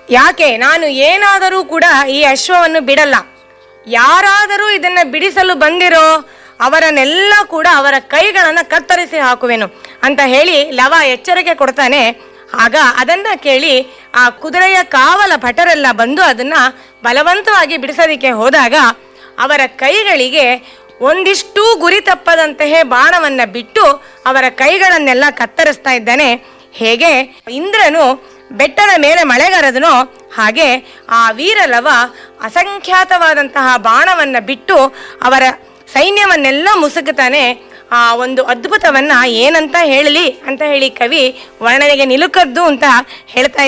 ಯಾಕೆ ನಾನು ಏನಾದರೂ ಕೂಡ ಈ ಅಶ್ವವನ್ನು ಬಿಡಲ್ಲ ಯಾರಾದರೂ ಇದನ್ನ ಬಿಡಿಸಲು ಬಂದಿರೋ ಅವರನ್ನೆಲ್ಲ ಕೂಡ ಅವರ ಕೈಗಳನ್ನ ಕತ್ತರಿಸಿ ಹಾಕುವೆನು ಅಂತ ಹೇಳಿ ಲವ ಎಚ್ಚರಿಕೆ ಕೊಡ್ತಾನೆ ಆಗ ಅದನ್ನ ಕೇಳಿ ಆ ಕುದುರೆಯ ಕಾವಲ ಭಟರೆಲ್ಲ ಬಂದು ಅದನ್ನ ಬಲವಂತವಾಗಿ ಬಿಡಿಸೋದಿಕ್ಕೆ ಹೋದಾಗ ಅವರ ಕೈಗಳಿಗೆ ಒಂದಿಷ್ಟೂ ಗುರಿ ತಪ್ಪದಂತೆಯೇ ಬಾಣವನ್ನ ಬಿಟ್ಟು ಅವರ ಕೈಗಳನ್ನೆಲ್ಲ ಕತ್ತರಿಸ್ತಾ ಇದ್ದಾನೆ ಹೇಗೆ ಇಂದ್ರನು ಬೆಟ್ಟದ ಮೇಲೆ ಮಳೆಗರೆದನೋ ಹಾಗೆ ಆ ವೀರಲವ ಅಸಂಖ್ಯಾತವಾದಂತಹ ಬಾಣವನ್ನ ಬಿಟ್ಟು ಅವರ ಸೈನ್ಯವನ್ನೆಲ್ಲ ಮುಸುಕುತ್ತಾನೆ ಆ ಒಂದು ಅದ್ಭುತವನ್ನ ಏನಂತ ಹೇಳಲಿ ಅಂತ ಹೇಳಿ ಕವಿ ವರ್ಣನೆಗೆ ನಿಲುಕದ್ದು ಅಂತ ಹೇಳ್ತಾ